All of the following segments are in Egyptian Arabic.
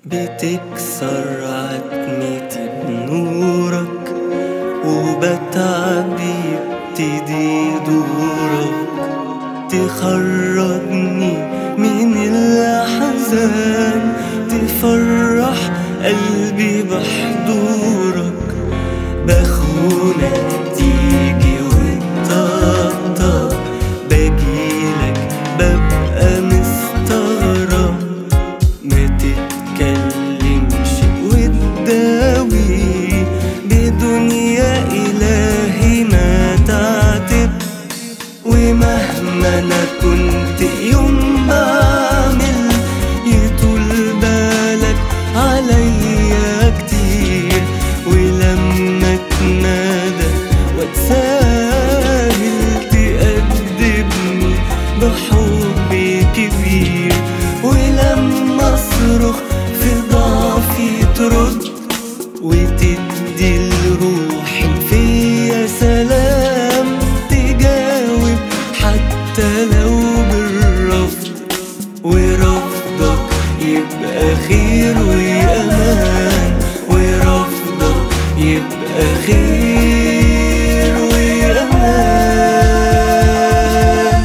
بتكسر عتمتي بنورك وبتعب يبتدي دورك تخرجني من الأحزان تفرح قلبي بحضورك بخونك تيجي وتطبطب باجيلك ببقى مستغرب ما تتكلمش وتداوي بدنيا إلهي ما تعتب ومهما أنا كنت يوم بعمل يطول بالك عليا كتير ولما اتنادى واتساهل تأدبني بحب كبير ولما اصرخ في ضعفي ترد وتدي لروحي فيا سلام تجاوب حتى لو بالرفض ورفضك يبقى خير وأمان ورفضك يبقى خير وأمان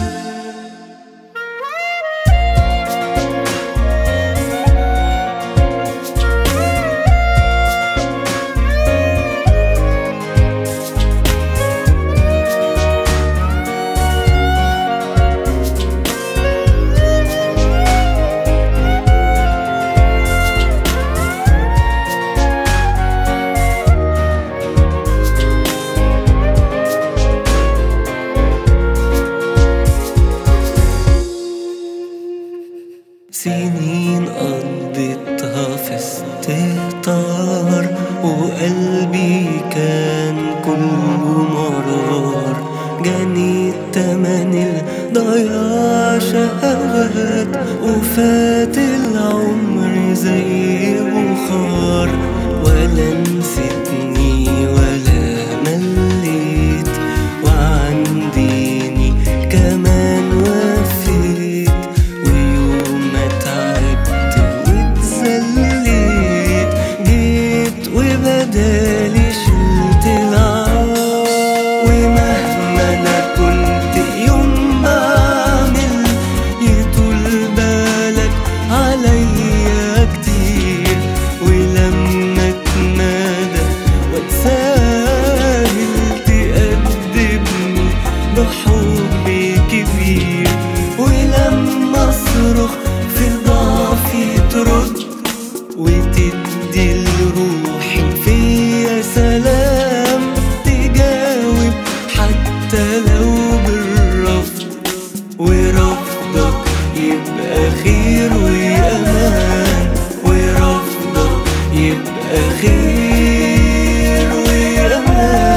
سنين قضيتها في استهتار وقلبي كان كله مرار جاني تمن الضياع شهوات وفات العمر زي بخار ولا نسيتني ولا مليت وعن ديني كمان وفيت ويوم ما تعبت واتذليت جيت وبدالي شلت العار ومهما انا كنت يوم بعمل يطول بالك عليا كتير ولما اتنادى واتساهل تأدبني بحب كبير ولما اصرخ في ضعفي ترد وتدي لروحي فيا سلام تجاوب حتى لو بالرفض ورفضك يبقى خير وأمان ورفضك يبقى خير وأمان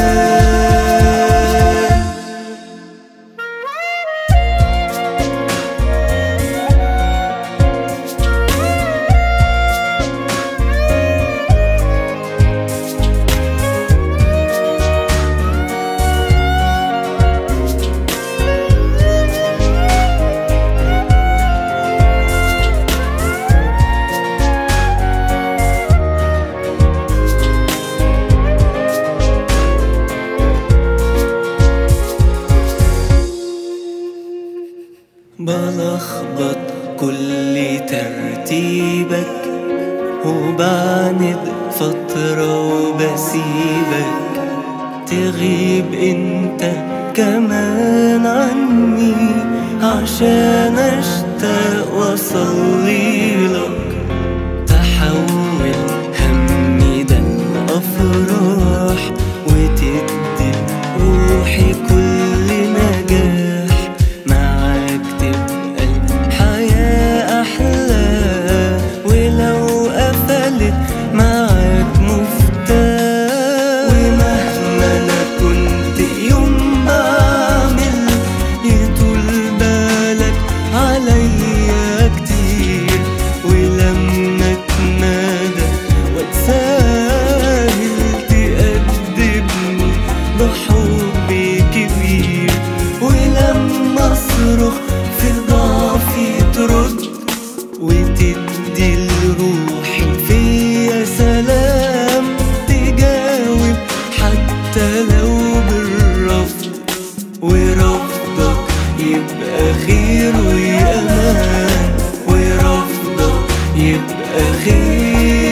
بلخبط كل ترتيبك وبعند فترة وبسيبك تغيب انت كمان عني عشان اشتاق واصلي لك تحول همي ده الافراح وتدي روحي كل نجاح معاك تبقى الحياة أحلى ولو قفلت معاك مفتاح ومهما أنا كنت يوم بعمل يطول بالك عليا كتير يبقى خير